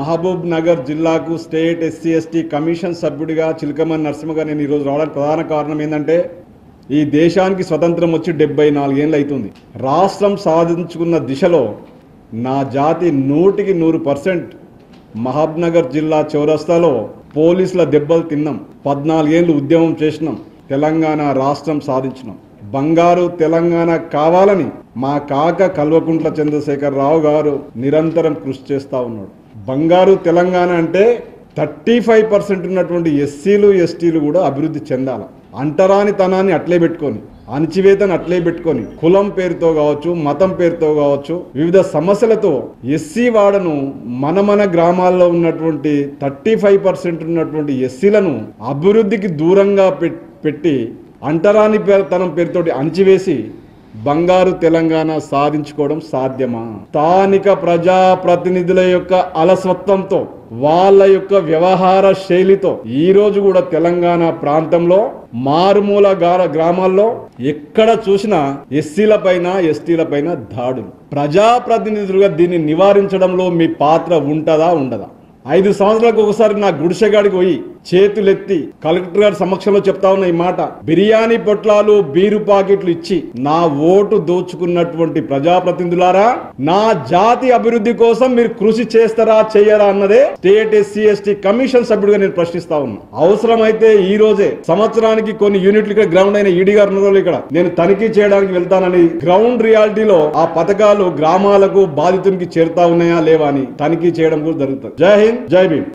మహబూబ్ నగర్ జిల్లాకు state SC ST commission సభ్యుడిగా చిలకమని నరసింహ గారు నేను ఈరోజు రావడానికి ప్రధాన కారణం ఏంటంటే ఈ దేశానికి స్వతంత్రం వచ్చి డెబ్బై నాలుగేళ్ళు అవుతుంది రాష్ట్రం సాధించుకున్న దిశలో నా జాతి నూటికి నూరు పర్సెంట్ మహబూబ్నగర్ జిల్లా చౌరస్తాలో పోలీసుల దెబ్బలు తిన్నాం పద్నాలుగేళ్ళు ఉద్యమం చేసినాం తెలంగాణ రాష్ట్రం సాధించినాం బంగారు తెలంగాణ కావాలని మా కాక కల్వకుంట్ల చంద్రశేఖర్ రావు గారు నిరంతరం కృషి చేస్తూ ఉన్నాడు బంగారు తెలంగాణ అంటే థర్టీ ఫైవ్ పర్సెంట్ ఉన్నటువంటి ఎస్సీలు ఎస్టీలు కూడా అభివృద్ధి చెందాలి అంటరానితనాన్ని అట్లే పెట్టుకొని అణచివేతను అట్లే పెట్టుకొని కులం పేరుతో కావచ్చు మతం పేరుతో కావచ్చు వివిధ సమస్యలతో ఎస్సీ వాడను మన మన గ్రామాల్లో ఉన్నటువంటి థర్టీ ఫైవ్ పర్సెంట్ ఉన్నటువంటి ఎస్సీలను అభివృద్ధికి దూరంగా పెట్- పెట్టి అంటరాని పేరు- తనం పేరుతోటి అణచివేసి బంగారు తెలంగాణ సాధించుకోవడం సాధ్యమా స్థానిక ప్రజాప్రతినిధుల యొక్క అలసత్వంతో వాళ్ళ యొక్క వ్యవహార శైలితో ఈ రోజు కూడా తెలంగాణ ప్రాంతంలో మారుమూల గార- గ్రామాల్లో ఎక్కడ చూసినా ఎస్సీల పైన ఎస్టీల పైన దాడులు ప్రజాప్రతినిధులుగా దీన్ని నివారించడంలో మీ పాత్ర ఉంటదా ఉండదా ఐదు సంవత్సరాలకు ఒకసారి నా గుడిసెగాడికి పోయి చేతులెత్తి కలెక్టర్ గారి సమక్షంలో చెప్తా ఉన్న ఈ మాట బిర్యానీ పొట్లాలు బీరు పాకెట్లు ఇచ్చి నా ఓటు దోచుకున్నటువంటి ప్రజాప్రతినిధులారా నా జాతి అభివృద్ధి కోసం మీరు కృషి చేస్తారా చెయ్యరా అన్నదే స్టేట్ ఎస్సీ ఎస్టీ కమిషన్ సభ్యుడిగా నేను ప్రశ్నిస్తా ఉన్నా అవసరమైతే ఈ రోజే సంవత్సరానికి కొన్ని యూనిట్లు ఇక్కడ గ్రౌండ్ అయిన ఈడీ గారు ఉన్నారు ఇక్కడ నేను తనిఖీ చేయడానికి వెళ్తానని గ్రౌండ్ రియాలిటీలో ఆ పథకాలు గ్రామాలకు బాధితునికి చేరుతా ఉన్నాయా లేవా అని తనిఖీ చేయడం కూడా జరుగుతుంది జై హింద్ జై భీమ్